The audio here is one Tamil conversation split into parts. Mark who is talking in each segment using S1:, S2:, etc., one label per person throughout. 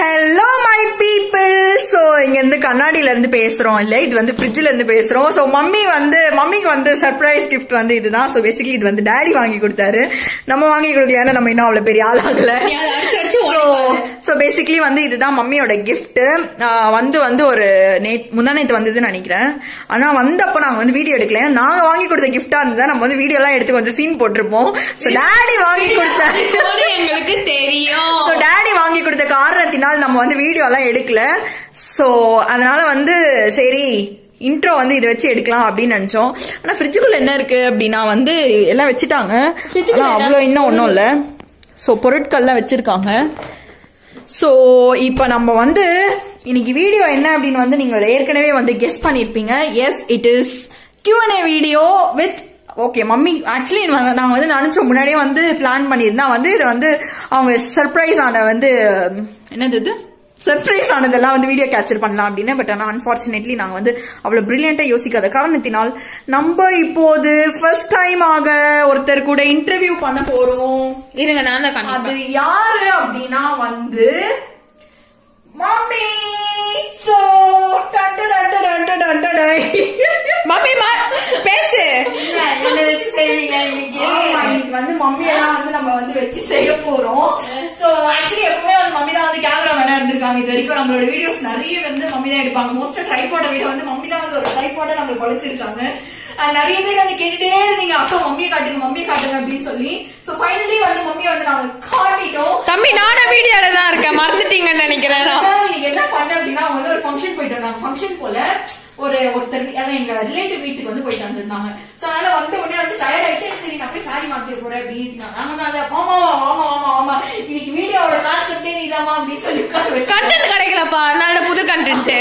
S1: ஹலோ மை பீப்புள் ஸோ இங்க இருந்து கண்ணாடியில இருந்து பேசுறோம் இல்ல இது வந்து ஃப்ரிட்ஜ்ல இருந்து பேசுறோம் ஸோ மம்மி வந்து மம்மிக்கு வந்து சர்ப்ரைஸ் கிஃப்ட் வந்து இதுதான் ஸோ பேசிக்கலி இது வந்து டேடி வாங்கி கொடுத்தாரு நம்ம வாங்கி கொடுக்கல ஏன்னா நம்ம இன்னும் அவ்வளவு பெரிய ஆள் ஆகல
S2: நீ அதை அடிச்சு அடிச்சு
S1: ஸோ ஸோ பேசிக்கலி வந்து இதுதான் மம்மியோட gift வந்து வந்து ஒரு நே முந்தா நேத்து வந்ததுன்னு நினைக்கிறேன் ஆனா வந்தப்போ நாங்க வந்து வீடியோ எடுக்கல ஏன்னா நாங்க வாங்கி கொடுத்த கிஃப்டா இருந்தா நம்ம வந்து வீடியோ எல்லாம் எடுத்து கொஞ்சம் சீன் போட்டிருப்போம் ஸோ டேடி வாங்கி கொடுத்தாரு
S2: இதோட எங்களுக்கு தெரியும்
S1: ஸோ டேடி வாங்கி கொடுத்த காரணத்தினால் நம்ம வந்து வீடியோ எல்லாம் எடுக்கல ஸோ அதனால வந்து சரி இன்ட்ரோ வந்து இதை வச்சு எடுக்கலாம் அப்படின்னு நினைச்சோம் ஆனா ஃப்ரிட்ஜுக்குள்ள என்ன இருக்கு அப்படின்னா வந்து எல்லாம் வச்சுட்டாங்க ஆனா அவ்வளோ இன்னும் ஒன்றும் இல்லை ஸோ பொருட்கள்லாம் வச்சிருக்காங்க ஸோ இப்போ நம்ம வந்து இன்னைக்கு வீடியோ என்ன அப்படின்னு வந்து நீங்கள் ஏற்கனவே வந்து கெஸ் பண்ணியிருப்பீங்க yes it is Q&A video with okay mummy actually நாங்கள் வந்து நினச்சோம் முன்னாடியே வந்து பிளான் பண்ணியிருந்தா வந்து இது வந்து அவங்க சர்ப்ரைஸ் ஆன வந்து என்னது இது சர்ப்ரைஸ் ஆனதெல்லாம் வந்து வீடியோ கேப்சர் பண்ணலாம் அப்படின்னு பட் ஆனால் அன்ஃபார்ச்சுனேட்லி நாங்கள் வந்து அவ்வளோ பிரில்லியண்ட்டாக யோசிக்காத காரணத்தினால் நம்ம இப்போது ஃபர்ஸ்ட் டைம் ஆக ஒருத்தர் கூட இன்டர்வியூ பண்ண போறோம்
S2: இருங்க நான் தான்
S1: அது
S2: காமிப்பேன்
S1: யாரு அப்படின்னா வந்து மம்மி சோ டட்டு டட்டு டட்டு டட்டு டை.
S2: மம்மி மா- பேசு
S1: என்ன வச்சு செய்வீங்க இன்னைக்கு? ஆமா, இன்னைக்கு வந்து மம்மி எல்லாம் வந்து நம்ம வந்து வச்சு செய்ய போறோம் சோ ஆக்சுவலி எப்பவுமே வந்து மம்மி தான் வந்து கேமரா மேனா இருந்திருக்காங்க இது வரைக்கும் நம்மளோட வீடியோஸ் நிறைய வந்து மம்மி தான் எடுப்பாங்க மோஸ்ட் ட்ரைபாட வீடியோ வந்து மம்மி தான் வந்து ஒரு ட்ரைபாட நம்மளுக்கு குழைச்சிருக்காங்க அஹ் நிறைய பேர் வந்து கேட்டுட்டே இருந்தீங்க அக்கா மம்மியை காட்டுங்க மம்மியை காட்டுங்க அப்படின்னு சொல்லி சோ ஃபைனலி வந்து மம்மியை வந்து நாங்க காட்டிட்டோம்
S2: தம்பி நானும் வீடியோல தான் இருக்கேன் மறந்துட்டீங்கன்னு நினைக்கிறேன் நான்.
S1: அதான் இன்னைக்கு என்ன பண்ண அப்படின்னா அவங்க வந்து ஒரு ஃபங்க்ஷன் போயிட்டு வந்தாங்க ஃபங்க்ஷன் போல ஒரு ஒருத்தர் வீ- அதான் எங்க ரிலேட்டிவ் வீட்டுக்கு வந்து போயிட்டு வந்திருந்தாங்க சோ அதனால வந்த உடனே வந்து டயர்ட் ஆயிட்டு சரி நான் போய் சாரி மாத்திர போறேன் அப்படின்னு நாங்க வந்து அதை ஆமா ஆமா ஆமா ஆமா இன்னைக்கு வீடியோவோட கான்செப்டே நீதாமா அப்படின்னு சொல்லி உட்கார வச்சு
S2: கண்டென்ட் கிடைக்கலப்பா அதனால புது கண்டென்ட்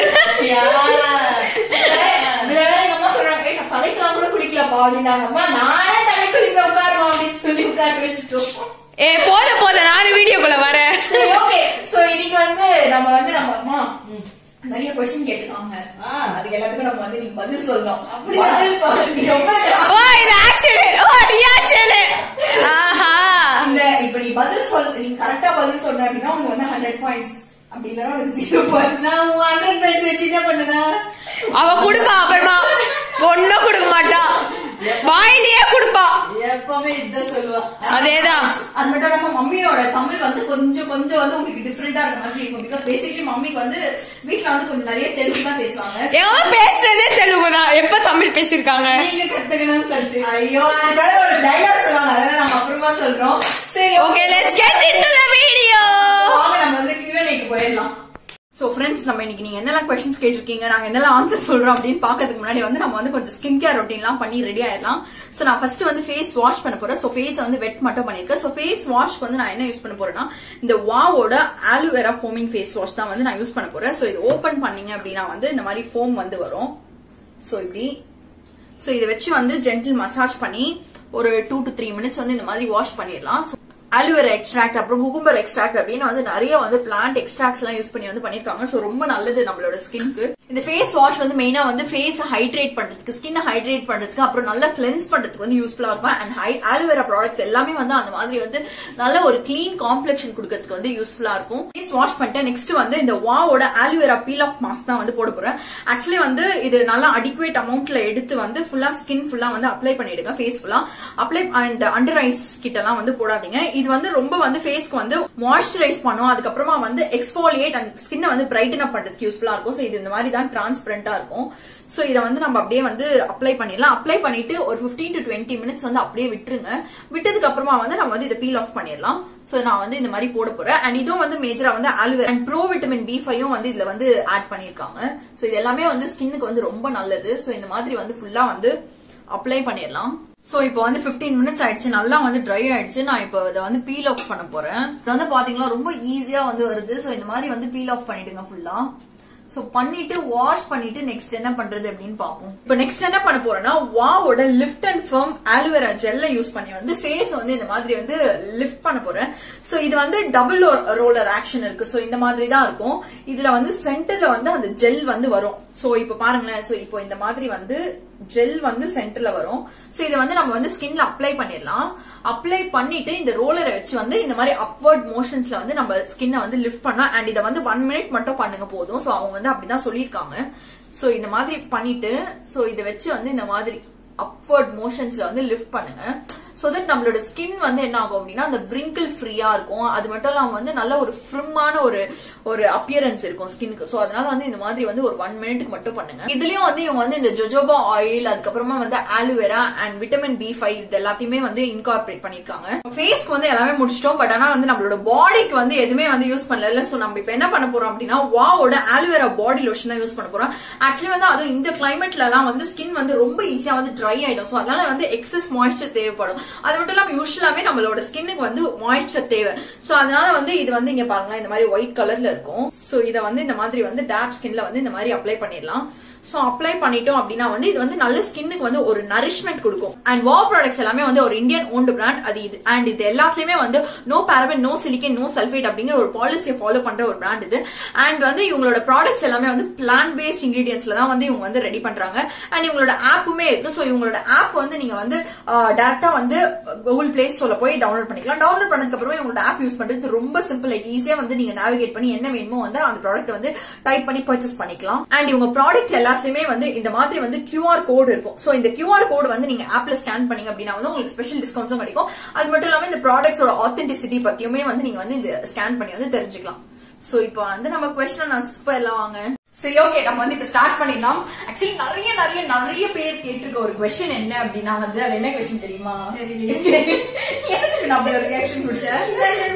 S1: அதுல வேற எங்க அம்மா சொல்றாங்க "ஏய், நான் தலைக்கெல்லாம் கூட குளிக்கலப்பா அப்படின்னாங்க அம்மா நானே தலை குளிக்க உட்காருமா அப்படின்னு சொல்லி உட்கார வச்சுட்டோம்
S2: ஏ போத போத நானும் வீடியோக்குள்ள வரேன்
S1: சரி ஓகே சோ இன்னைக்கு வந்து நம்ம வந்து நம்ம அம்மா நிறைய கொஸ்டின் கேட்டுருக்காங்க அதுக்கு எல்லாத்துக்கும் நம்ம வந்து நீங்க பதில் சொல்லணும் பதில் சொல்லணும் நீ ரொம்ப
S2: ஓ இது ஆக்ஷன் ஓ ரியாக்ஷன் ஆஹா
S1: இந்த இப்ப நீ பதில் சொல் நீ கரெக்டா பதில் சொல்ற அப்படின்னா உனக்கு வந்து ஹண்ட்ரட் பாயிண்ட்ஸ் அப்படி இல்லைன்னா உனக்கு ஜீரோ பாயிண்ட்ஸ் நான் உங்க ஹண்ட்ரட் பாயிண்ட்ஸ் வச்சு என்ன பண்ணுங்க
S2: அவ குடுப்பா அப்புறமா ஒன்னும் கொடுக்க மாட்டா வாயிலேயே குடுப்பா
S1: எப்பவுமே இதான் சொல்லுவா
S2: அதேதான்
S1: அது மட்டும் இல்லாம மம்மியோட தமிழ் வந்து கொஞ்சம் கொஞ்சம் வந்து உங்களுக்கு டிஃப்ரெண்டா இருக்க மாதிரி இருக்கும் பிகாஸ் பேசிக்கலி மம்மிக்கு வந்து வீட்ல வந்து கொஞ்சம் நிறைய தெலுங்கு தான் பேசுவாங்க
S2: எவன் பேசுறதே தெலுங்கு தான் எப்ப தமிழ் பேசிருக்காங்க
S1: நீங்க கத்துக்கணும்னு சொல்லிட்டு ஐயோ அதுக்காக ஒரு டைலாக் சொல்லுவாங்க அதெல்லாம் நம்ம அப்புறமா சொல்றோம் சரி
S2: okay let's get into the video
S1: வாங்க நம்ம வந்து Q&A-க்கு போயிடலாம் சோ ஃப்ரெண்ட்ஸ் நம்ம இன்னைக்கு நீங்க என்னெல்லாம் கொஸ்டின்ஸ் கேட்டிருக்கீங்க நாங்க என்னெல்லாம் ஆன்சர் சொல்றோம் அப்படின்னு பாக்கிறதுக்கு முன்னாடி வந்து நம்ம வந்து கொஞ்சம் ஸ்கின் கேர் ரொட்டீன்லாம் பண்ணி ரெடி ஆயிடலாம் சோ நான் ஃபர்ஸ்ட் வந்து ஃபேஸ் வாஷ் பண்ண போறேன் சோ ஃபேஸ் வந்து வெட் மட்டும் பண்ணிருக்கேன் சோ ஃபேஸ் வாஷ்க்கு வந்து நான் என்ன யூஸ் பண்ண போறேன்னா இந்த வாவோட ஆலுவேரா ஃபோமிங் ஃபேஸ் வாஷ் தான் வந்து நான் யூஸ் பண்ண போறேன் சோ இது ஓபன் பண்ணீங்க அப்படின்னா வந்து இந்த மாதிரி ஃபோம் வந்து வரும் சோ இப்படி சோ இதை வச்சு வந்து ஜென்டில் மசாஜ் பண்ணி ஒரு டூ டு த்ரீ மினிட்ஸ் வந்து இந்த மாதிரி வாஷ் பண்ணிடலாம் அலுவேரா எக்ஸ்ட்ராக்ட் அப்புறம் குகும்பர் எக்ஸ்ட்ராக்ட் அப்படின்னு வந்து நிறைய வந்து பிளான்ட் எக்ஸ்ட்ராக்ட்ஸ் எல்லாம் யூஸ் பண்ணி வந்து பண்ணிருக்காங்க சோ ரொம்ப நல்லது நம்மளோட ஸ்கின்க்கு இந்த ஃபேஸ் வாஷ் வந்து மெயினா வந்து ஃபேஸ் ஹைட்ரேட் பண்றதுக்கு ஸ்கின் ஹைட்ரேட் பண்றதுக்கு அப்புறம் நல்லா கிளென்ஸ் பண்றதுக்கு வந்து யூஸ்ஃபுல்லா இருக்கும் அண்ட் ஆலுவேரா ப்ராடக்ட்ஸ் எல்லாமே வந்து அந்த மாதிரி வந்து நல்ல ஒரு கிளீன் காம்ப்ளெக்ஷன் கொடுக்கறதுக்கு வந்து யூஸ்ஃபுல்லா இருக்கும் ஃபேஸ் வாஷ் பண்ணிட்டு நெக்ஸ்ட் வந்து இந்த வாவோட ஆலுவேரா பீல் ஆஃப் மாஸ்க் தான் வந்து போட போறேன் ஆக்சுவலி வந்து இது நல்லா அடிக்குவேட் அமௌண்ட்ல எடுத்து வந்து ஃபுல்லா ஸ்கின் ஃபுல்லா வந்து அப்ளை பண்ணிடுங்க ஃபேஸ் ஃபுல்லா அப்ளை அண்ட் அண்டர் ஐஸ் கிட்ட எல்லாம் வந்து போடாதீங்க இது வந்து ரொம்ப வந்து ஃபேஸ்க்கு வந்து மாய்ஸ்சரைஸ் பண்ணும் அதுக்கப்புறமா வந்து எக்ஸ்போலியேட் அண்ட் ஸ்கின்னை வந்து பிரைட்டன் அப் பண்றதுக்கு யூஸ்ஃபுல்லா இருக்கும் சோ இது இந்த மாதிரி தான் டிரான்ஸ்பரண்டா இருக்கும் சோ இதை வந்து நம்ம அப்படியே வந்து அப்ளை பண்ணிடலாம் அப்ளை பண்ணிட்டு ஒரு 15 டு டுவெண்ட்டி மினிட்ஸ் வந்து அப்படியே விட்டுருங்க விட்டதுக்கு அப்புறமா வந்து நம்ம வந்து இதை பீல் ஆஃப் பண்ணிடலாம் சோ நான் வந்து இந்த மாதிரி போட போறேன் அண்ட் இதுவும் வந்து மேஜரா வந்து aloe vera and pro vitamin B ஃபைவும் வந்து இதுல வந்து ஆட் பண்ணிருக்காங்க சோ இது எல்லாமே வந்து ஸ்கின்னுக்கு வந்து ரொம்ப நல்லது சோ இந்த மாதிரி வந்து ஃபுல்லா வந்து அப்ளை பண்ணிடலாம் சோ இப்போ வந்து 15 மினிட்ஸ் ஆயிடுச்சு நல்லா வந்து ட்ரை ஆயிடுச்சு நான் இப்போ இதை வந்து பீல் ஆஃப் பண்ண போறேன் இது வந்து பாத்தீங்கன்னா ரொம்ப ஈஸியா வந்து வருது சோ இந்த மாதிரி வந்து பீல் ஆஃப் பண்ணிடுங்க ஃபுல்லா சோ பண்ணிட்டு வாஷ் பண்ணிட்டு நெக்ஸ்ட் என்ன பண்றது அப்படின்னு பாப்போம் இப்போ நெக்ஸ்ட் என்ன பண்ண போறேன்னா வாவோட லிஃப்ட் அண்ட் ஃபர்ம் ஆலுவேரா ஜெல்ல யூஸ் பண்ணி வந்து ஃபேஸ் வந்து இந்த மாதிரி வந்து லிஃப்ட் பண்ண போறேன் சோ இது வந்து டபுள் ரோலர் ஆக்ஷன் இருக்கு சோ இந்த மாதிரி தான் இருக்கும் இதுல வந்து சென்டர்ல வந்து அந்த ஜெல் வந்து வரும் சோ இப்போ பாருங்களேன் சோ இப்போ இந்த மாதிரி வந்து ஜெல் வந்து சென்டர்ல வரும் சோ இதை வந்து நம்ம வந்து ஸ்கின்ல அப்ளை பண்ணிடலாம் அப்ளை பண்ணிட்டு இந்த ரோலரை வச்சு வந்து இந்த மாதிரி அப்வர்ட் மோஷன்ஸ்ல வந்து நம்ம ஸ்கின்னை வந்து லிஃப்ட் பண்ணா அண்ட் இதை வந்து ஒன் மினிட் மட்டும் பண்ணுங்க போதும் சோ அவங்க வந்து அப்படிதான் சொல்லியிருக்காங்க சோ இந்த மாதிரி பண்ணிட்டு சோ இதை வச்சு வந்து இந்த மாதிரி அப்வர்ட் மோஷன்ஸ்ல வந்து லிஃப்ட் பண்ணுங்க சோ தட் நம்மளோட ஸ்கின் வந்து என்ன ஆகும் அப்படின்னா அந்த wrinkle ஃப்ரீயா இருக்கும் அது மட்டும் இல்லாம வந்து நல்ல ஒரு ஃப்ரிம்மான ஒரு ஒரு அப்பியரன்ஸ் இருக்கும் ஸ்கின்க்கு சோ அதனால வந்து இந்த மாதிரி வந்து ஒரு ஒன் மினிட்க்கு மட்டும் பண்ணுங்க இதுலயும் வந்து இவங்க வந்து இந்த ஜொஜோபா ஆயில் அதுக்கப்புறமா வந்து aloe vera and vitamin B five இது எல்லாத்தையுமே வந்து இன்கார்பரேட் பண்ணிருக்காங்க ஃபேஸ்க்கு வந்து எல்லாமே முடிச்சிட்டோம் பட் ஆனா வந்து நம்மளோட பாடிக்கு வந்து எதுவுமே வந்து யூஸ் பண்ணல சோ நம்ம இப்ப என்ன பண்ண போறோம் அப்படின்னா வாவோட ஆலுவேரா பாடி லோஷன் தான் யூஸ் பண்ண போறோம் ஆக்சுவலி வந்து அதுவும் இந்த கிளைமேட்ல எல்லாம் வந்து ஸ்கின் வந்து ரொம்ப ஈஸியா வந்து ட்ரை ஆயிடும் சோ அதனால வந்து எக்ஸஸ் மாய்ஸ்சர் தேவைப்படும் அது மட்டும் இல்லாம யூஸ்வலாவே நம்மளோட ஸ்கின்னுக்கு வந்து மாய்ஸ்சர் தேவை சோ அதனால வந்து இது வந்து இங்க பாருங்களேன் இந்த மாதிரி ஒயிட் கலர்ல இருக்கும் சோ இத வந்து இந்த மாதிரி வந்து டேப் ஸ்கின்ல வந்து இந்த மாதிரி அப்ளை பண்ணிடலாம் சோ அப்ளை பண்ணிட்டோம் அப்படின்னா வந்து இது வந்து நல்ல ஸ்கின்னுக்கு வந்து ஒரு நரிஷ்மெண்ட் கொடுக்கும் அண்ட் வா ப்ராடக்ட்ஸ் எல்லாமே வந்து ஒரு இந்தியன் ஓன்டு பிராண்ட் அது இது அண்ட் இது எல்லாத்துலயுமே வந்து no paraben no silicone no sulphate அப்படிங்கிற ஒரு பாலிசியை ஃபாலோ பண்ற ஒரு பிராண்ட் இது அண்ட் வந்து இவங்களோட ப்ராடக்ட்ஸ் எல்லாமே வந்து பிளான் பேஸ்ட் இன்கிரீடியன்ஸ்ல தான் வந்து இவங்க வந்து ரெடி பண்றாங்க அண்ட் இவங்களோட ஆப்புமே இருக்கு சோ இவங்களோட ஆப் வந்து நீங்க வந்து டேரக்டா வந்து கூகுள் பிளே ஸ்டோர்ல போய் டவுன்லோட் பண்ணிக்கலாம் டவுன்லோட் பண்ணதுக்கு அப்புறமா இவங்களோட ஆப் யூஸ் பண்றது ரொம்ப சிம்பிள் லைக் ஈஸியா வந்து நீங்க நேவிகேட் பண்ணி என்ன வேணுமோ வந்து அந்த ப்ராடக்ட் வந்து டைப் பண்ணி பர்ச்சேஸ் பண்ணிக்கலாம் அண்ட் இவங்க ப்ராடக்ட் எல்லாத்துலயுமே வந்து இந்த மாதிரி வந்து கியூஆர் கோடு இருக்கும் சோ இந்த கியூஆர் கோடு வந்து நீங்க ஆப்ல ஸ்கேன் பண்ணீங்க அப்படின்னா வந்து உங்களுக்கு ஸ்பெஷல் டிஸ்கவுண்ட்ஸும் கிடைக்கும் அது மட்டும் இல்லாம இந்த ப்ராடக்ட்ஸோட ஆத்தென்டிசிட்டி பத்தியுமே வந்து நீங்க வந்து இந்த ஸ்கேன் பண்ணி வந்து தெரிஞ்சுக்கலாம் சோ இப்போ வந்து நம்ம கொஸ்டின் ஆன்சர் போயிடலாம் வாங்க சரி ஓகே நம்ம வந்து இப்ப ஸ்டார்ட் பண்ணிடலாம் ஆக்சுவலி நிறைய நிறைய நிறைய பேர் கேட்டிருக்க ஒரு கொஸ்டின் என்ன அப்படின்னா வந்து அது என்ன கொஸ்டின் தெரியுமா எனக்கு நான் அப்படி ஒரு ரியாக்ஷன் கொடுத்தேன்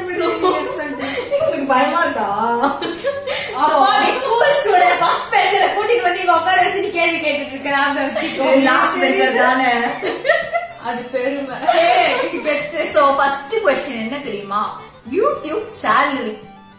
S1: உங்களுக்கு பயமா இருக்கா
S2: அப்பா நீ ஸ்கூல் ஸ்டூடெண்ட் ஃபர்ஸ்ட் பெஞ்சில கூட்டிட்டு வந்து இங்க உட்கார வச்சுட்டு கேள்வி கேட்டுட்டு இருக்கிறாங்க வச்சுக்கோ
S1: லாஸ்ட் பெஞ்சர் தானே
S2: அது பெருமை ஏய், கெத்து.
S1: சோ ஃபர்ஸ்ட் கொஸ்டின் என்ன தெரியுமா யூடியூப் salary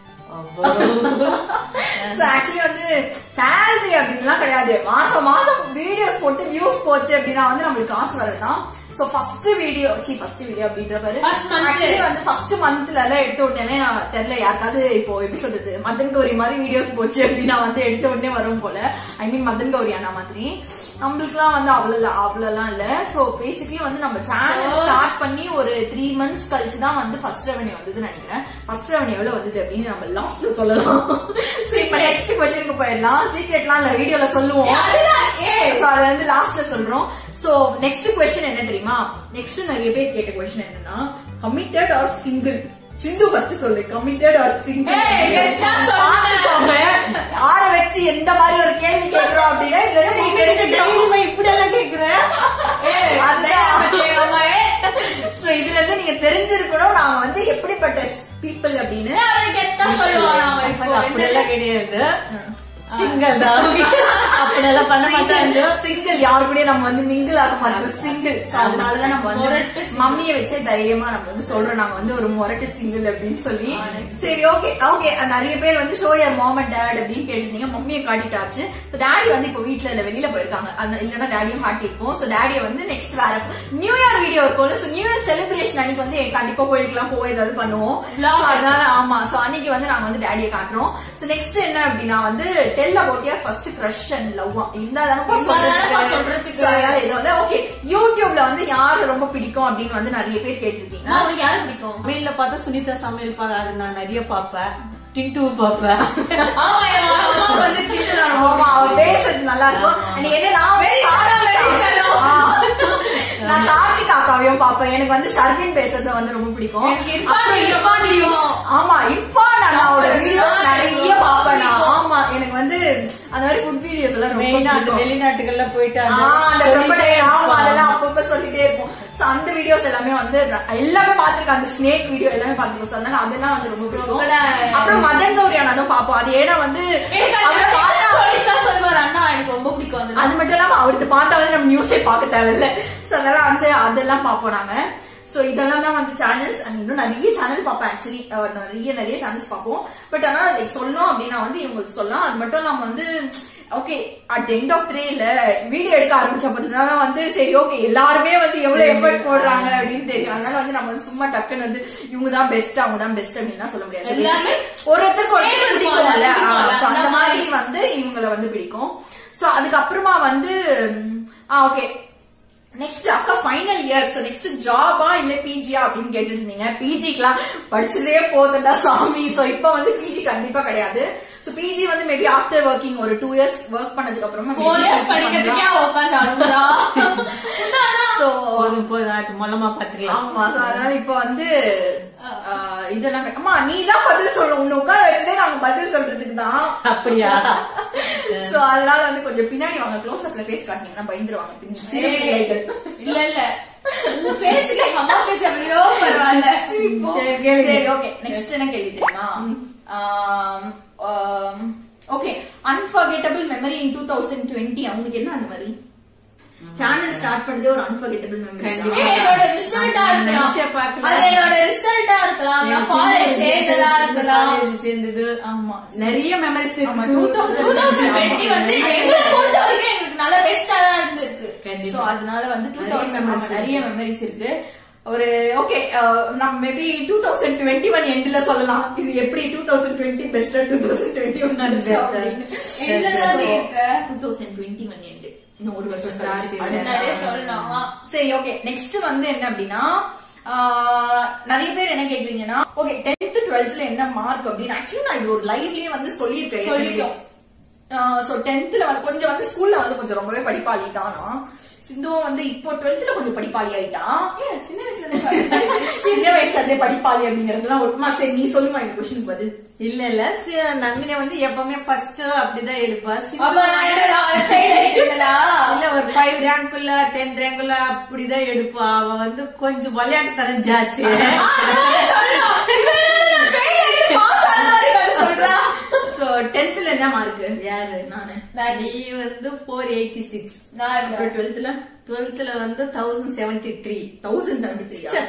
S1: சோ ஆக்சுவலி வந்து salary அப்படின்லாம் கிடையாது மாசம் மாசம் வீடியோஸ் போட்டு வியூஸ் போச்சு அப்படின்னா வந்து நம்மளுக்கு காசு வரதுதான் சோ ஃபர்ஸ்ட் வீடியோ சி ஃபர்ஸ்ட் வீடியோ அப்படின்ற பாரு
S2: First month.
S1: ஆக்சுவலி வந்து ஃபர்ஸ்ட் மந்த்ல எல்லாம் எடுத்த உடனே நான் தெரியல யாருக்காவது இப்போ எப்படி சொல்றது மதன் கௌரி மாதிரி வீடியோஸ் போச்சு அப்படின்னா வந்து எடுத்த உடனே வரும் போல ஐ மீன் மதன் கௌரி அண்ணா மாதிரி நம்மளுக்குலாம் வந்து அவ்வளவு அவ்வளவுலாம் இல்ல சோ பேசிக்கலி வந்து நம்ம சேனல்
S2: Oh.
S1: ஸ்டார்ட் பண்ணி ஒரு த்ரீ மந்த்ஸ் கழிச்சு தான் வந்து ஃபர்ஸ்ட் ரெவன்யூ வந்ததுன்னு நினைக்கிறேன் ஃபர்ஸ்ட் ரெவன்யூ எவ்வளவு வந்தது அப்படின்னு நம்ம லாஸ்ட்ல சொல்லலாம் சோ இப்ப நெக்ஸ்ட் கொஸ்டினுக்கு போயிடலாம் சீக்ரெட்லாம் இல்ல வீடியோல சொல்லுவோம்
S2: ஏய், அதுதான் ஏய்
S1: சோ அத வந்து லாஸ்ட்ல சொல்றோம் சோ நெக்ஸ்ட் கொஸ்டின் என்ன தெரியுமா நெக்ஸ்ட் நிறைய பேர் கேட்ட கொஸ்டின் என்னன்னா committed or single Sindhu first சொல்லு கமிட்டட் ஆர் சிங்கிள்
S2: ஏய், கரெக்டா சொன்ன.
S1: ஆற வச்சு எந்த மாதிரி ஒரு கேள்வி கேக்குறோம் அப்படின்னா இதுல இருந்து நீங்க எடுத்து தைரியமா இப்படி எல்லாம் கேக்குறேன்
S2: ஏய்,
S1: அதுதான்.
S2: தைரியமா கேட்காம, ஏய்.
S1: So, இதுல இருந்து நீங்க தெரிஞ்சிருக்கணும் நாங்க வந்து எப்படிப்பட்ட பீப்புள் அப்படின்னு
S2: ஏய், அவன் கெத்தா சொல்லுவான் அவன் இப்போ.
S1: அப்படியெல்லாம் கிடையாது சிங்கிள் தான் அப்படியெல்லாம் பண்ண மாட்டாங்க சிங்கிள் யாரு கூட நம்ம வந்து மிங்கிள் ஆக மாட்டோம் சிங்கிள் அதனாலதான் நம்ம வந்து
S2: முரட்டு single.
S1: மம்மியை வச்சே தைரியமா நம்ம வந்து சொல்றோம் நாங்க வந்து ஒரு முரட்டு சிங்கிள் அப்படின்னு சொல்லி
S2: ஆ, next.
S1: சரி ஓகே ஓகே நிறைய பேர் வந்து show your mom and dad அப்படின்னு கேட்டிருந்தீங்க மம்மியை காட்டிட்டாச்சு ஸோ டேடி வந்து இப்போ வீட்ல இல்ல வெளியில போயிருக்காங்க அந்த இல்லைன்னா டேடியும் காட்டியிருப்போம் ஸோ டேடியை வந்து நெக்ஸ்ட் வேற நியூ இயர் வீடியோ இருக்கும் ஸோ நியூ இயர் செலிப்ரேஷன் அன்னைக்கு வந்து கண்டிப்பா கோயிலுக்குலாம் போய் ஏதாவது பண்ணுவோம்
S2: Vlog.
S1: So, அதனால ஆமா சோ அன்னைக்கு வந்து நாங்க வந்து டேடியை காட்டுறோம் சோ நெக்ஸ்ட் என்ன அப்படின்னா வந்து tell about your first crush and love இருந்தா தானப்பா
S2: இருந்தாதானப்பா
S1: சொல்றதுக்கு
S2: சொல்றதுக்கு.
S1: So, அதனால இது வந்து ஓகே யூடியூப்ல வந்து யாரு ரொம்ப பிடிக்கும் அப்படின்னு வந்து நிறைய பேர் கேட்டிருக்கீங்க
S2: நான் உனக்கு யாரு பிடிக்கும்
S3: சமையல்ல பார்த்தா சுனிதா சமையல் பா அது நான் நிறைய பாப்பேன் டின்டு பாப்பேன்
S2: ஆமா என் அம்மாவுக்கு வந்து திட்டுடா
S1: ஆமா அவர் பேசுறது நல்லா இருக்கும் And என்ன நான் வந்து
S2: Very
S1: கார்த்திக்
S2: very
S1: அக்கா-
S2: hello.
S1: ஆ. நான் கார்த்திக் அக்காவையும் பாப்பேன் எனக்கு வந்து ஷர்வின் பேசுறது வந்து ரொம்ப பிடிக்கும்
S2: எனக்கு இர்ஃபான்
S1: அப்புறம்
S2: இர்ஃபான் பிடிக்கும்.
S1: ஆமா இர்ஃபான் அண்ணாவோட
S2: சாப்பிடுறது
S1: வீடியோஸ்
S2: தான்
S1: நிறைய
S2: எனக்கு
S1: பாப்பேன் நான்.
S2: பிடிக்கும்.
S1: ஆமா எனக்கு வந்து அந்த மாதிரி ஃபுட் வீடியோஸ் எல்லாம் ரொம்ப
S3: மெயினா அந்த
S1: பிடிக்கும்.
S3: வெளிநாட்டுகள்ல போயிட்டு
S1: ஆ, அந்த
S3: சொல்லிட்டே
S1: crocodile, ஆமா,
S3: இருப்பான்.
S1: அதெல்லாம் அப்பப்ப சொல்லிட்டே இருப்போம் So, அந்த வீடியோஸ் எல்லாமே வந்து நான் எல்லாமே பாத்துருக்கேன் அந்த ஸ்னேக் வீடியோ எல்லாமே பாத்துருக்கோம் So, அதனால அதெல்லாம் வந்து ரொம்ப பிடிக்கும்
S2: Crocodile.
S1: அப்புறம் மதன் கௌரி அண்ணாதும் பாப்போம் அது ஏன்னா வந்து
S2: எனக்கு
S1: அவரை
S2: அந்த
S1: பார்த்தா-
S2: ஸ்டோரிஸ்லாம் சொல்லுவாரு அண்ணா எனக்கு ரொம்ப பிடிக்கும் அந்த
S1: அது மட்டும் இல்லாம அவருக்கு பார்த்தா வந்து நம்ம நியூஸே பார்க்க தேவையில்ல சோ அதெல்லாம் வந்து அதெல்லாம் பார்ப்போம் நாங்க சோ இதெல்லாம் தான் வந்து சேனல்ஸ் அண்ட் இன்னும் நிறைய சேனல் பார்ப்பேன் ஆக்சுவலி நிறைய நிறைய சேனல்ஸ் பார்ப்போம் பட் ஆனா like சொல்லணும் அப்படின்னா வந்து இவங்களுக்கு சொல்லலாம் அது மட்டும் இல்லாம வந்து ஓகே அட் எண்ட் ஆஃப் டேல வீடியோ எடுக்க ஆரம்பிச்சப்பதான் வந்து சரி ஓகே எல்லாருமே வந்து எவ்வளவு எஃபர்ட் போடுறாங்க அப்படின்னு தெரியும் அதனால வந்து நம்ம வந்து சும்மா டக்குன்னு வந்து இவங்க தான் பெஸ்ட் அவங்க தான் பெஸ்ட் அப்படின்னு சொல்ல முடியாது
S2: எல்லாமே
S1: ஒருத்தருக்கு ஒரு
S2: fame
S1: பிடிக்கும்ல
S2: இருக்கும்ல,
S1: ஆ, so
S2: அந்த
S1: அந்த
S2: மாதிரி.
S1: மாதிரி வந்து இவங்கள வந்து பிடிக்கும் சோ அதுக்கப்புறமா வந்து ம், ஆ ஓகே நெக்ஸ்ட் அக்கா ஃபைனல் இயர் சோ நெக்ஸ்ட் ஜாபா இல்ல பிஜியா அப்படின்னு கேட்டுட்டு இருந்தீங்க பிஜிக்குலாம் படிச்சதே போதுண்டா சாமி சோ இப்போ வந்து பிஜி கண்டிப்பா கிடையாது சோ பிஜி வந்து மேபி ஆஃப்டர் ஒர்க்கிங் ஒரு டூ இயர்ஸ் ஒர்க் பண்ணதுக்கு அப்புறமா
S2: ஃபோர் இயர்ஸ் படிக்கிறதுக்கே அவ உட்காந்து அழுகுறா
S1: சோ
S3: போதும் போதும் ஆட்டு மூலமா பாத்துக்கலாம்
S1: ஆமா சோ அதனால இப்போ வந்து ஆஹ், இதெல்லாம் கட்ட- அம்மா நீ தான் பதில் சொல்லணும் உன்னை உட்கார வச்சதே நாங்க பதில் சொல்றதுக்கு தான்
S3: அப்படியா
S1: சோ அதனால வந்து கொஞ்சம் பின்னாடி வாங்க க்ளோஸ் அப்ல ஃபேஸ் காட்டினீங்கன்னா பயந்துருவாங்க பின்னாடி. சிறு பிள்ளைகள்.
S2: இல்ல இல்ல உன் பேசுக்கு எங்க அம்மா பேச எப்படியோ பரவாயில்ல
S3: சரி, கேளுங்க.
S1: சரி ஓகே நெக்ஸ்ட் என்ன கேள்வி தெரியுமா okay unforgettable memory in two thousand twenty அவங்களுக்கு என்ன அந்த மாதிரி சேனல் ஸ்டார்ட் பண்ணதே ஒரு அன்ஃபர்கெட்டபிள் மெமரி
S3: கண்டிப்பா.
S2: ஏய், என்னோட ரிசல்ட்டா இருக்கலாம்
S3: நினைச்சே பார்க்கல.
S2: அது என்னோட ரிசல்ட்டா இருக்கலாம் நான் காலேஜ் சேர்ந்ததா இருக்கலாம்
S3: College சேர்ந்தது
S1: ஆமா
S3: நிறைய மெமரிஸ்
S1: ஆமா,
S3: இருக்கு
S2: 2020 வந்து எங்களை பொறுத்த வரைக்கும் எங்களுக்கு நல்ல பெஸ்டா தான் இருந்திருக்கு
S1: சோ
S3: கண்டிப்பா
S1: அதனால வந்து டூ
S3: நிறைய
S1: தௌசண்ட்
S3: memories
S1: நிறைய மெமரிஸ் இருக்கு ஒரு ஓகே நம்ம maybe two thousand twenty one எண்ட்ல சொல்லலாம் இது எப்படி டூ தௌசண்ட் டுவெண்ட்டி பெஸ்டா டூ தௌசண்ட் டுவெண்ட்டி ஒன்
S2: என்னதான் இருக்க
S1: two thousand twenty one end இன்னும் ஒரு வருஷம்
S3: Start
S1: கழிச்சு.
S3: இல்ல.
S2: முன்னாடியே சொல்லலாம்
S1: சரி ஓகே நெக்ஸ்ட் வந்து என்ன அப்படின்னா ஆஹ், நிறைய பேர் என்ன கேக்குறீங்கன்னா ஓகே டென்த் டுவெல்த்ல என்ன மார்க் அப்படின்னு ஆக்சுவலி நான் இது ஒரு லைவ்லயே வந்து சொல்லியிருக்கேன்
S2: சொல்லிட்டோம்.
S1: சோ டென்த்ல வந்து கொஞ்சம் வந்து ஸ்கூல்ல வந்து கொஞ்சம் ரொம்பவே படிப்பாளி தானா சிந்துவும் வந்து இப்போ டுவெல்த்ல கொஞ்சம் படிப்பாளி ஆயிட்டா
S2: ஏன், சின்ன வயசுல இருந்தே பாரு.
S1: சின்ன வயசுல இருந்தே படிப்பாளி அப்படிங்கறதுலாம் ஒட்டுமா சரி நீ சொல்லுமா இந்த கொஸ்டினுக்கு பதில்
S3: இல்ல இல்ல சி- நந்தினி வந்து எப்பவுமே ஃபர்ஸ்ட் அப்படிதான் எடுப்பா சிந்து
S2: அப்ப நான் என்ன fail ஆயிட்டேங்களா?
S3: இல்ல ஒரு ஃபைவ் ரேங்க்குள்ள டென் ரேங்க்குள்ள அப்படிதான் எடுப்பா அவ வந்து கொஞ்சம் விளையாட்டுத்தனம் ஜாஸ்தி
S2: ஆ, அதான் சொல்லணும். இவன் என்ன நான் fail ஆகி pass ஆன மாதிரி கதை சொல்றா?
S1: சோ டென்த்ல என்ன மார்க்
S3: யாரு
S1: நானு
S2: நான்
S3: நீ வந்து ஃபோர் எயிட்டி சிக்ஸ்
S2: நான்
S1: அப்புறம் டுவெல்த்ல
S3: டுவெல்த்ல வந்து thousand seventy three
S1: thousand seventy three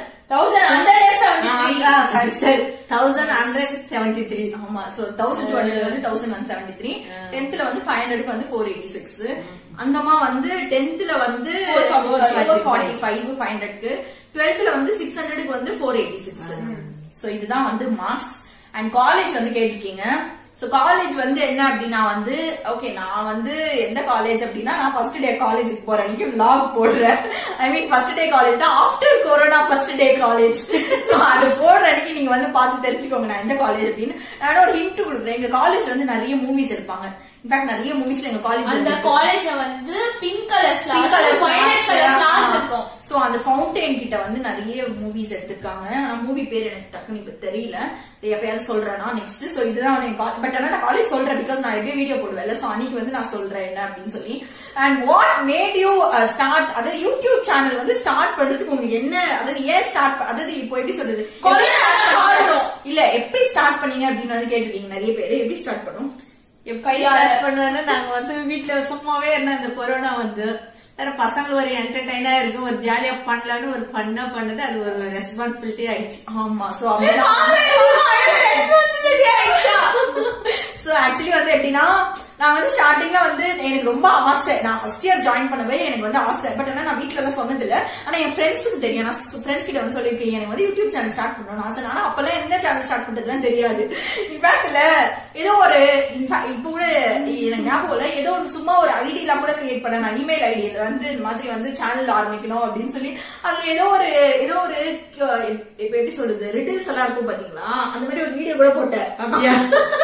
S2: 1173.
S3: Sorry sorry thousand hundred seventy three
S1: ஆமா சோ தௌசண்ட் டூ ஹண்ட்ரட் வந்து தௌசண்ட் ஒன் செவன்டி த்ரீ டென்த்ல வந்து ஃபைவ் ஹண்ட்ரட்க்கு வந்து ஃபோர் எயிட்டி சிக்ஸ் அந்தம்மா வந்து டென்த்ல வந்து
S2: 445.
S1: ஃபோர் ஃபார்ட்டி ஃபைவ் ஃபைவ் ஹண்ட்ரட்க்கு டுவெல்த்ல வந்து சிக்ஸ் ஹண்ட்ரட்க்கு வந்து ஃபோர் எயிட்டி சிக்ஸ் சோ இதுதான் வந்து மார்க்ஸ் அண்ட் காலேஜ் வந்து கேட்டிருக்கீங்க சோ காலேஜ் வந்து என்ன அப்படின்னா வந்து ஓகே நான் வந்து எந்த காலேஜ் அப்படின்னா நான் ஃபர்ஸ்ட் டே காலேஜுக்கு போற அன்னைக்கு vlog போடுறேன் I mean first day college after corona first day college so அது போடுற அன்னைக்கு நீங்க வந்து பார்த்து தெரிஞ்சுக்கோங்க நான் எந்த காலேஜ் அப்படின்னு நான் ஒரு ஹிண்ட் கொடுக்குறேன் எங்க காலேஜ் வந்து நிறைய மூவிஸ் எடுப்பாங்க இன்ஃபேக்ட் நிறைய மூவிஸ்ல எங்க
S2: அந்த
S1: காலேஜ்
S2: காலேஜ்ல வந்து pink colour glass violet colour glass இருக்கும்
S1: சோ அந்த ஃபவுண்டைன் கிட்ட வந்து நிறைய மூவிஸ் எடுத்திருக்காங்க ஆனா மூவி பேர் எனக்கு டக்குனு இப்ப தெரியல இது எப்பயாவது சொல்றேன்னா நெக்ஸ்ட் சோ இதுதான் வந்து பட் ஆனா நான் காலேஜ் சொல்றேன் பிகாஸ் நான் எப்படியே வீடியோ போடுவேன் சோ அன்னைக்கு வந்து நான் சொல்றேன் என்ன அப்படின்னு சொல்லி and what made you start அதாவது யூடியூப் சேனல் வந்து ஸ்டார்ட் பண்றதுக்கு உங்களுக்கு என்ன அதாவது ஏன் ஸ்டார்ட் அதாவது இப்போ எப்படி சொல்றது
S2: கொரோனா தான் காரணம்.
S1: இல்ல எப்படி ஸ்டார்ட் பண்ணீங்க அப்படின்னு வந்து கேட்டிருக்கீங்க நிறைய பேர் எப்படி ஸ்டார்ட் பண்ணும்
S2: கையால.
S3: பண்ணுவோம்னா நாங்க வந்து வீட்டுல சும்மாவே இருந்தோம் இந்த கொரோனா வந்து வேற பசங்க ஒரு என்டர்டைனா இருக்கும் ஒரு ஜாலியா பண்ணலாம்னு ஒரு பண்ணா பண்ணது அது ஒரு ரெஸ்பான்சிபிலிட்டி ஆயிடுச்சு
S1: ஆமா சோ
S2: ஏய்,
S1: அப்படிதான்
S2: பாரு, இவ்வளவு அழகா responsibility ஆயிடுச்சா?
S1: சோ ஆக்சுவலி வந்து எப்படின்னா நான் வந்து ஸ்டார்டிங்ல வந்து எனக்கு ரொம்ப ஆசை நான் ஃபர்ஸ்ட் இயர் ஜாயின் பண்ணவே எனக்கு வந்து ஆசை பட் ஆனா நான் வீட்ல எல்லாம் சொன்னது இல்ல ஆனா என் ஃப்ரெண்ட்ஸுக்கு தெரியும் நான் ஃப்ரெண்ட்ஸ் கிட்ட வந்து சொல்லியிருக்கேன் எனக்கு வந்து யூடியூப் சேனல் ஸ்டார்ட் பண்ணணும்னு ஆசை ஆனா அப்பெல்லாம் எந்த சேனல் ஸ்டார்ட் பண்றதுலாம் தெரியாது இன்ஃபேக்ட் இல்ல ஏதோ ஒரு in fact இப்ப கூட எனக்கு ஞாபகம் இல்ல ஏதோ ஒரு சும்மா ஒரு ஐடியில கூட கிரியேட் பண்ண நான் இமெயில் ஐடி வந்து இந்த மாதிரி வந்து சேனல் ஆரம்பிக்கணும் அப்படின்னு சொல்லி அதுல ஏதோ ஒரு ஏதோ ஒரு அஹ், இப்ப எப்படி சொல்றது ரிட்டில்ஸ் எல்லாம் இருக்கும் பாத்தீங்களா அந்த மாதிரி ஒரு வீடியோ கூட போட்டேன்
S3: அப்படியா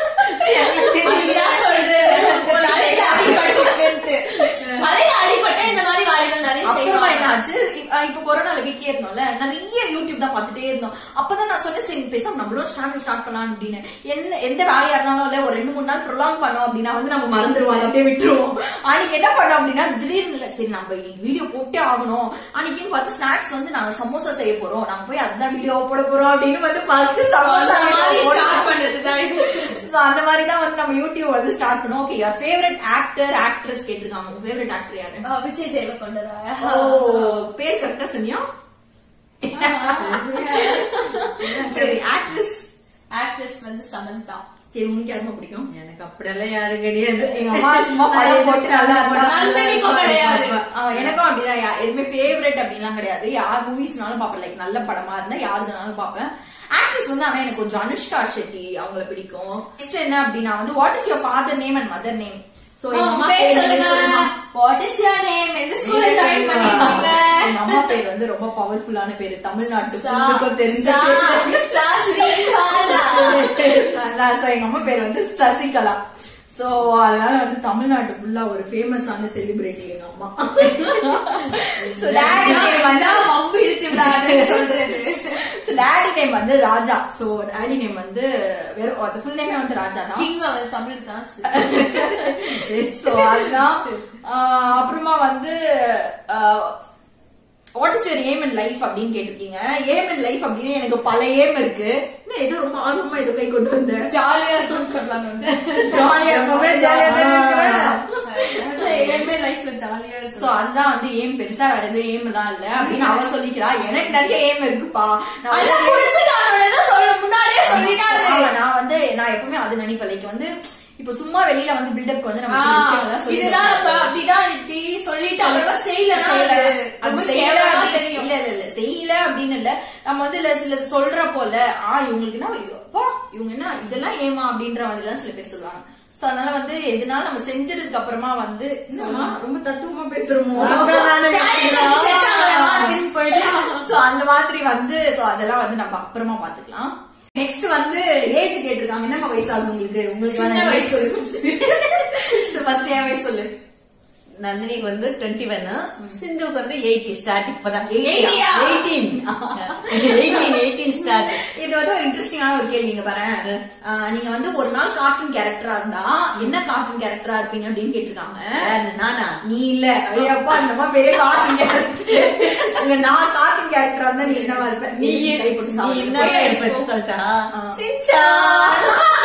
S2: அதுதான் சொல்றேன். உனக்கு தலையில அடிபட்டிருக்குன்ட்டு. தலையில அடிபட்டா இந்த மாதிரி வேலைகள் நிறைய
S1: அப்புறமா
S2: செய்வாங்க.
S1: என்னாச்சு இப்ப- இப்ப கொரோனால வீட்லயே இருந்தோம்ல நிறைய யூடியூப் தான் பார்த்துட்டே இருந்தோம் அப்பதான் நான் சொன்னேன் சரி பேசாம நம்மளும் சேனல் ஸ்டார்ட் பண்ணலாம் அப்படின்னு என்ன எந்த வேலையா இருந்தாலும் இல்ல ஒரு ரெண்டு மூணு நாள் ப்ரொலாங் பண்ணோம் அப்படின்னா வந்து நம்ம மறந்துடுவோம் அதை அப்படியே விட்டுருவோம் அன்னைக்கு என்ன பண்ணோம் அப்படின்னா திடீர்னு இல்ல சரி நம்ம இன்னைக்கு வீடியோ போட்டே ஆகணும் அன்னைக்குன்னு பார்த்து ஸ்நாக்ஸ் வந்து நாங்க சமோசா செய்ய போறோம் நாங்க போய் அதுதான் வீடியோ போட போறோம் அப்படின்னு வந்து ஃபர்ஸ்ட் சமோசா
S2: அந்த மாதிரி
S1: video
S2: start
S1: போட்டோம்.
S2: பண்ணதுதான் இது.
S1: So, அந்த மாதிரி தான் வந்து நம்ம யூடியூப் வந்து ஸ்டார்ட் பண்ணோம் ஓகே யார் ஃபேவரட் ஆக்டர் ஆக்ட்ரஸ் கேட்டிருக்காங்க உங்க ஃபேவரட் ஆக்டர் யாரு
S2: ஆ, விஜய் தேவகொண்டரா
S1: ஓ பேர் கரெக்டா சொன்னியா சரி ஆக்ட்ரஸ்
S2: ஆக்ட்ரஸ் வந்து சமந்தா
S1: சரி உனக்கு யாருமா பிடிக்கும்
S3: எனக்கு அப்படியெல்லாம் யாரும் கிடையாது
S1: எங்க அம்மா சும்மா படம் போட்டு நல்லா இருந்தா-
S2: நந்தினிக்கும் கிடையாது.
S1: ஆ, எனக்கும் அப்படிதான் யா- எதுவுமே ஃபேவரட் அப்படின்லாம் கிடையாது யார் மூவிஸ்னாலும் பாப்பேன் லைக் நல்ல படமா இருந்தா யாருனாலும் பாப்பேன் ஆக்ட்ரஸ் வந்து ஆனா எனக்கு கொஞ்சம் அனுஷ்கா ஷெட்டி அவங்கள பிடிக்கும் நெக்ஸ்ட் என்ன அப்படின்னா வந்து what is your father name and mother name so எங்க அம்மா
S2: பேர்
S1: பேர்
S2: சொல்லுங்க
S1: சொல்லுமா?
S2: வாட் இஸ் யுவர் நேம் எந்த ஸ்கூல்ல ஜாயின் பண்ணிருக்கீங்க
S1: எங்க அம்மா பேர் வந்து ரொம்ப பவர்ஃபுல்லான பேரு தமிழ்நாட்டு
S2: சா-
S1: ஃபுல்லுக்கும் தெரிஞ்ச
S2: சா-
S1: பேரு.
S2: சசிகலா.
S1: அதான், so எங்க அம்மா பேர் வந்து சசிகலா சோ அதனால வந்து தமிழ்நாட்டு ஃபுல்லா ஒரு ஃபேமஸான செலிபிரிட்டி எங்க அம்மா So, daddy name வந்து
S2: அதான் வம்பு இழுத்து விடாதுன்னு சொல்றது
S1: டாடி நேம் வந்து ராஜா சோ டாடி நேம் வந்து வெறும் அது ஃபுல் நேமே வந்து ராஜா தான்
S2: கிங் வந்து தமிழ் டிரான்ஸ்லேட்
S1: சோ அதுதான் ஆஹ் அப்புறமா வந்து what is your aim in life அப்படின்னு கேட்டிருக்கீங்க ஏம் இன் லைஃப் அப்படின்னு எனக்கு பல ஏம் இருக்கு என்ன ஏதோ ரொம்ப ஆர்வமா இதை கை கொண்டு வந்தேன்
S2: ஜாலியா இருக்கும்னு சொல்லலாம் வந்து
S1: ஜாலியா எப்பவுமே ஜாலியா தான் இருக்கிறேன்
S2: ஏமே லைஃப்ல ஜாலியா
S1: சோ
S2: இருக்கும்
S1: அதுதான் வந்து ஏம் பெருசா வேற எதுவும் ஏம் எல்லாம் இல்ல அப்படின்னு அவ சொல்லிக்கிறா எனக்கு நிறைய ஏம் இருக்குப்பா நான்
S2: அதான்
S1: வந்து-
S2: fulfill ஆனோடனே சொல்ல முன்னாடியே சொல்லிட்டாரு
S1: ஆமா, நான் வந்து நான் எப்பவுமே அது நினைப்பேன் லைக் வந்து இப்ப சும்மா வெளியில வந்து பில்டப்க்கு வந்து நம்ம சில விஷயங்கள்லாம் சொல்லி
S2: இதுதான் நம்ம அப்படிதான் இப்படி சொல்லிட்டு அப்புறமா செய்யலன்னா அது
S1: அது
S2: ரொம்ப
S1: செய்யல
S2: கேவலமா
S1: அப்படி-
S2: தெரியும்
S1: இல்ல இல்ல இல்ல செய்யல அப்படின்னு இல்ல நம்ம வந்து இல்ல சில சொல்ற போல ஆ இவங்களுக்கு என்ன அப்பா இவங்க என்ன இதெல்லாம் ஏமா அப்படின்ற மாதிரி எல்லாம் சில பேர் சொல்லுவாங்க சோ அதனால வந்து எதுனாலும் நம்ம செஞ்சதுக்கு அப்புறமா வந்து என்னம்மா, ரொம்ப தத்துவமா பேசுறோமோ
S2: Character set ஆகலமா அப்படின்னு போயிடலாம்.
S1: சோ அந்த மாதிரி வந்து சோ அதெல்லாம் வந்து நம்ம அப்புறமா பாத்துக்கலாம் நெக்ஸ்ட் வந்து ஏஜ் கேட்டிருக்காங்க என்னங்க வயசு ஆகுது உங்களுக்கு உங்களுக்கு
S2: சின்ன வயசு.
S1: ஃபர்ஸ்ட் என் வயசு சொல்லு
S3: நந்தினிக்கு வந்து டுவெண்ட்டி ஒன் சிந்துவுக்கு வந்து எயிட்டி ஸ்டார்ட் இப்பதான்
S2: 80 யா?
S3: எயிட்டீன் எயிட்டீன் எயிட்டீன் ஸ்டார்ட்
S1: இது வந்து ஒரு இன்ட்ரெஸ்டிங்கான ஒரு கேள்விங்க பாரு நீங்க வந்து ஒரு நாள் கார்ட்டூன் கேரக்டரா இருந்தா என்ன கார்ட்டூன் கேரக்டரா இருப்பீங்க அப்படின்னு கேட்டிருக்காங்க
S3: நானா
S1: நீ இல்ல ஐயப்பா நம்ம பெரிய கார்ட்டூன் கேரக்டர் நான் கார்ட்டூன் கேரக்டரா இருந்தா நீ என்னவா இருப்ப
S3: நீ
S1: கை போட்டு
S3: நீ
S1: சாப்பிடு.
S3: என்ன இருப்ப சொல்லிட்டா
S1: ஆ.
S3: சின்சான்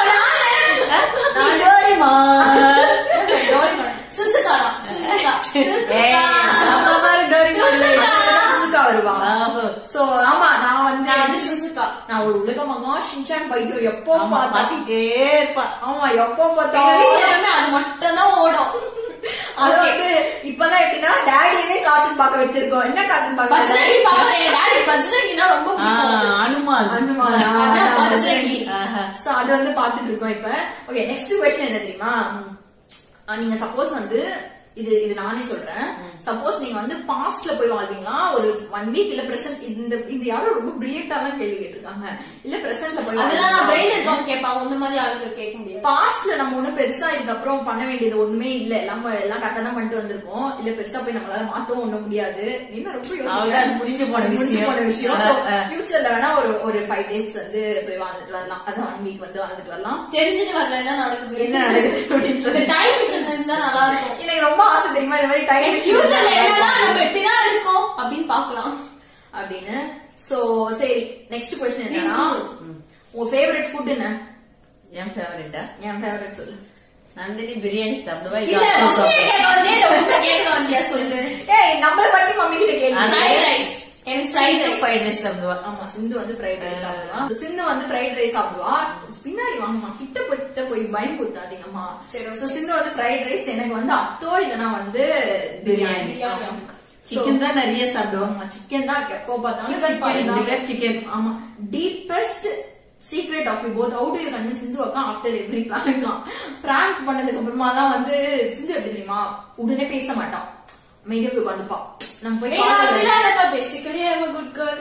S2: நானு.
S3: டோரிமான்.
S2: டோரிமான். சுசுகாடா. சுசுகா.
S3: ஏய், நம்ம
S2: சுசுகா.
S3: மாதிரி டோரிமான் இல்லை.
S2: சுசுகா.
S1: சுசுகா வருவா
S3: ஆஹோ.
S1: சோ ஆமா நான் வந்து
S2: நான் வந்து சுசுகா.
S1: நான் ஒரு உலக மகா ஷின்சான் பைத்தியம் எப்போ
S3: ஆமா,
S1: பார்த்தா
S3: பாத்திட்டே இருப்பா
S1: ஆமா எப்போ
S2: எங்க வீட்ல
S1: பார்த்தா
S2: எப்பவுமே அது மட்டும்தான் ஓடும்
S1: அது வந்து இப்பெல்லாம் எப்படின்னா டேடியவே கார்ட்டூன் பார்க்க வச்சிருக்கோம் என்ன கார்ட்டூன் பார்க்க
S2: பஜ்ரங்கி பாக்குறேன் என் டாடி பஜ்ரங்கினா ரொம்ப
S3: ஆ,
S2: பிடிக்கும்
S3: அனுமான்
S1: அனுமானா?
S2: அதான்
S1: அதான்
S2: பஜ்ரங்கி.
S3: ஆஹா.
S1: So, அது வந்து பாத்துட்டு இருக்கோம் இப்ப ஓகே நெக்ஸ்ட் கொஸ்டின் என்ன தெரியுமா ஆ, நீங்க சப்போஸ் வந்து இது இது நானே சொல்றேன் சப்போஸ் நீங்க வந்து பாஸ்ட்ல போய் வாழ்வீங்களா ஒரு ஒன் வீக் இல்ல பிரசன்ட் இந்த இந்த யாரும் ரொம்ப பிரில்லியண்டா தான் கேள்வி கேட்டிருக்காங்க இல்ல பிரசன்ட்ல போய்
S2: அதெல்லாம்
S1: வாழ்வீங்களா?
S2: பிரெயின் இருக்கவங்க கேட்பான் உன்ன மாதிரி ஆளுங்க கேட்க முடியாது
S1: பாஸ்ட்ல நம்ம ஒண்ணும் பெருசா இதுக்கப்புறம் பண்ண வேண்டியது ஒண்ணுமே இல்ல நம்ம எல்லாம் கரெக்டா தான் பண்ணிட்டு வந்திருக்கோம் இல்ல பெருசா போய் நம்மளால மாத்தவும் ஒண்ணும் முடியாது என்ன ரொம்ப யோசிக்கிறேன்.
S3: அவ்வளவுதான், அது முடிஞ்சு போன
S1: முடிஞ்சு
S3: விஷயம்.
S1: போன விஷயம்
S3: ஆ, ஆ.
S1: ஃபியூச்சர்ல வேணா ஒரு ஒரு ஃபைவ் டேஸ் வந்து போய் வாழ்ந்துட்டு வரலாம் அது ஒன் வீக் வந்து வாழ்ந்துட்டு வரலாம்
S2: தெரிஞ்சுட்டு வரல என்ன நடக்குது
S1: என்ன நடக்குது அப்படின்னு
S2: இந்த
S1: சொல்லி
S2: டைம் மிஷின் இருந்தா நல்லா இருக்கும்
S1: எனக்கு ரொம்ப ஆசை தெரியுமா இந்த மாதிரி டைம்
S2: ஃபியூச்சர்ல என்னதான் நம்ம எப்படிதான் இருக்கோம் அப்படின்னு பாக்கலாம்
S1: அப்படின்னு சோ சரி நெக்ஸ்ட் கொஸ்டின் என்னன்னா உங்க ஃபேவரட் ஃபுட் என்ன
S3: என் ஃபேவரட்டா
S1: என் ஃபேவரட் சொல்லு
S3: நந்தினி பிரியாணி சாப்பிடுவா இது
S2: இல்ல
S3: அப்பா
S2: உண்மையை
S3: சாப்பிடுவா.
S2: கேட்க வந்தே ரொம்ப கேட்க வந்தியா சொல்லு
S1: ஏய் நம்மள பத்தி மம்மி கிட்ட கேள்வி
S2: ஃப்ரைட் ரைஸ் எனக்கு ஃப்ரைட் ரைஸ்
S3: ஃப்ரைட் ரைஸ் சாப்பிடுவா
S1: ஆமா சிந்து வந்து ஃப்ரைட் ரைஸ் சாப்பிடுவா சிந்து வந்து ஃப்ரைட் ரைஸ் சாப்பிடுவா பின்னாடி வாங்கம்மா கிட்ட போயிட்ட போய் பயம் குத்தாதீங்கம்மா
S2: சரி, okay.
S1: So, சிந்து வந்து ஃப்ரைட் ரைஸ் எனக்கு வந்து அத்தோ இல்லனா வந்து பிரியாணி
S2: பிரியாணி.
S3: சிக்கன் தான் நிறைய சாப்பிடுவோம்
S1: ஆமா சிக்கன் தான் எப்போ பார்த்தாலும்
S2: Chicken
S1: chicken தான்.
S3: பிகர் சிக்கன்
S1: ஆமா deepest secret of you both how do you convince Sindhu அக்கா ஆஃப்டர் எவ்ரி பிராங்க் பிராங்க் பண்ணதுக்கு அப்புறமா தான் வந்து சிந்து எப்படி தெரியுமா உடனே பேச மாட்டான் அமைதியா போய் உட்காந்துப்பா நம்ம போய்
S2: ஏய், நான்
S1: காலையில-
S2: அப்படிலாம் இல்லப்பா. Basically, I'm a good girl.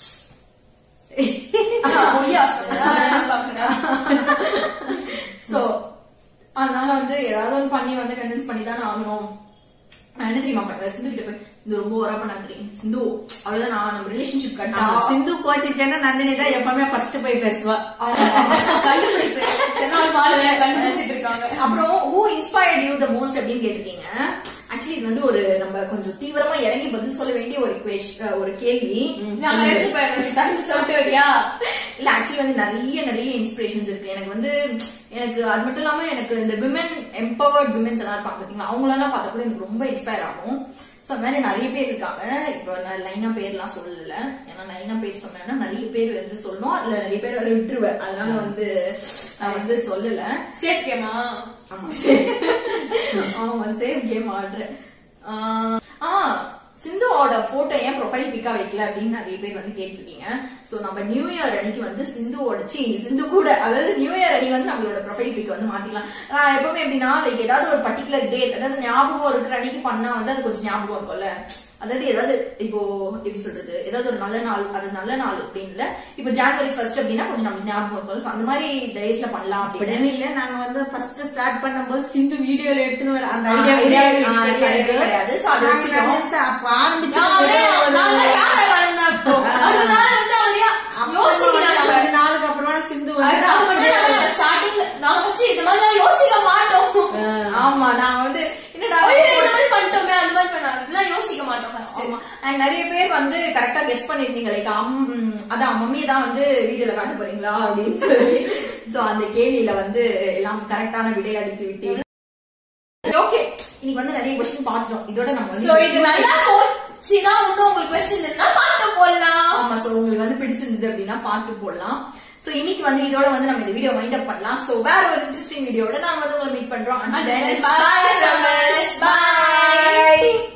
S2: ஆ, பொய்யா சொல்றா? நான் பாக்குறேன்.
S1: சோ அதனால வந்து ஏதாவது ஒன்று பண்ணி வந்து கன்வின்ஸ் பண்ணி தானே ஆகணும் நான் என்ன தெரியுமா பண்ணுவேன் சிந்து கிட்ட போய் சிந்து ரொம்ப ஓரா பண்ண தெரியும் சிந்து அவ்வளவுதான் நான் நம்ம ரிலேஷன்ஷிப் கட்டா
S3: சிந்து கோச்சிச்சேன்னா நந்தினி தான் எப்பவுமே ஃபர்ஸ்ட் போய் பேசுவா
S2: கண்டுபிடிப்பு. இத்தனை நாள் வாழ்க்கையில கண்டுபிடிச்சிட்டு இருக்காங்க.
S1: அப்புறம் who inspired you the most அப்படின்னு கேட்டிருக்கீங்க ஆக்சுவலி இது வந்து ஒரு நம்ம கொஞ்சம் தீவிரமா இறங்கி பதில் சொல்ல வேண்டிய ஒரு question- ஒரு கேள்வி
S2: நாங்க எடுத்து போயிடுறோம். தண்ணி சொல்லிட்டு வரியா?
S1: இல்ல ஆக்சுவலி வந்து நிறைய நிறைய இன்ஸ்பிரேஷன்ஸ் இருக்கு எனக்கு வந்து எனக்கு அது மட்டும் இல்லாம எனக்கு இந்த விமன் எம்பவர்ட் விமன்ஸ் எல்லாம் இருப்பாங்க பாத்தீங்களா அவங்களெல்லாம் பார்த்தா கூட எனக்கு ரொம்ப இன்ஸ்பயர் ஆகும் சோ அந்த மாதிரி நிறைய பேர் இருக்காங்க இப்போ நான் லைனா பேர்லாம் சொல்லல ஏன்னா லைனா பேர் சொன்னேன்னா நிறைய பேர் வந்து சொல்லணும் அதுல நிறைய பேர் வர விட்டுருவேன் அதனால வந்து நான் வந்து சொல்லல
S2: Safe game ஆ?
S1: ஆமா ஆமா சேம் கேம் ஆடுறேன் ஆஹ், ஆ சிந்துவோட போட்டோ ஏன் ப்ரொஃபைல் பிக்கா வைக்கல அப்படின்னு நிறைய பேர் வந்து கேட்டிருக்கீங்க சோ நம்ம நியூ இயர் அன்னைக்கு வந்து சிந்துவோட சி சிந்து கூட அதாவது நியூ இயர் அன்னைக்கு வந்து நம்மளோட ப்ரொஃபைல் பிக் வந்து மாத்திக்கலாம் நான் எப்பவுமே எப்படின்னா லைக் ஏதாவது ஒரு பர்டிகுலர் டேட் அதாவது ஞாபகம் இருக்கிற அன்னைக்கு பண்ணா வந்து அது கொஞ்சம் ஞாபகம் இருக்கும்ல அதாவது ஏதாவது இப்போ எப்படி சொல்றது ஏதாவது ஒரு நல்ல நாள் அது நல்ல நாள் அப்படின்னு இல்ல இப்போ ஜான்வரி ஃபர்ஸ்ட் அப்படின்னா கொஞ்சம் நமக்கு ஞாபகம் இருக்கும் So, அந்த மாதிரி டேஸ்ல பண்ணலாம் அப்படின்னு
S3: அப்படின்னு இல்ல நாங்க வந்து ஃபர்ஸ்ட் ஸ்டார்ட் பண்ணும்போது சிந்து வீடியோல எடுத்துன்னு வர அந்த
S1: ஆ,
S3: ஐடியா
S1: idea
S3: கிடையாது
S1: ஆ, கிடையவே கிடையாது. So, அதை வச்சுட்டோம்.
S3: அப்ப
S2: நான்
S3: ஆரம்பிச்சு
S2: அப்படியே நாங்க யாரை வளர்ந்தேன் அப்போ அதனால வந்து அப்படியே யோசிக்கலாம் நம்ம
S3: கொஞ்ச நாளுக்கு அப்புறமா சிந்து
S2: அது
S3: வந்து
S2: அது மட்டும் நம்ம ஸ்டார்டிங் நாங்க ஃபர்ஸ்ட் இந்த மாதிரி எல்லாம் யோசிக்க மாட்டோம்
S1: ஆமா நான் வந்து என்னடா
S2: ஐயோ இந்த மாதிரி பண்ணிட்டோமே அந்த மாதிரி பண்ணாங்க இதெல்லாம் யோசிக்க மாட்டோம் ஃபர்ஸ்ட்
S1: ஆமா. And நிறைய பேர் வந்து கரெக்டா கெஸ் பண்ணிருந்தீங்க லைக் அதான் மம்மி தான் வந்து வீடியோல காட்ட போறீங்களா அப்படின்னு சொல்லி சோ அந்த கேள்வியில வந்து எல்லாம் கரெக்டான விடை அளித்து விட்டீங்க ஓகே இன்னைக்கு வந்து நிறைய கொஸ்டின் பார்த்துட்டோம் இதோட நம்ம
S2: சோ
S1: வந்து
S2: இது நல்லா போச்சுன்னா இன்னும் உங்களுக்கு கொஸ்டின் இருந்தா பார்த்து போடலாம்
S1: ஆமா சோ உங்களுக்கு வந்து பிடிச்சிருந்தது அப்படின்னா பார்த்து போடலாம் சோ இன்னைக்கு வந்து இதோட வந்து நம்ம இந்த வீடியோ வைண்ட் அப் பண்ணலாம் சோ வேற ஒரு இன்ட்ரெஸ்டிங் வீடியோட நாங்க வந்து உங்களை மீட் பண்றோம்
S2: Until then, bye from us. Bye.
S1: Bye.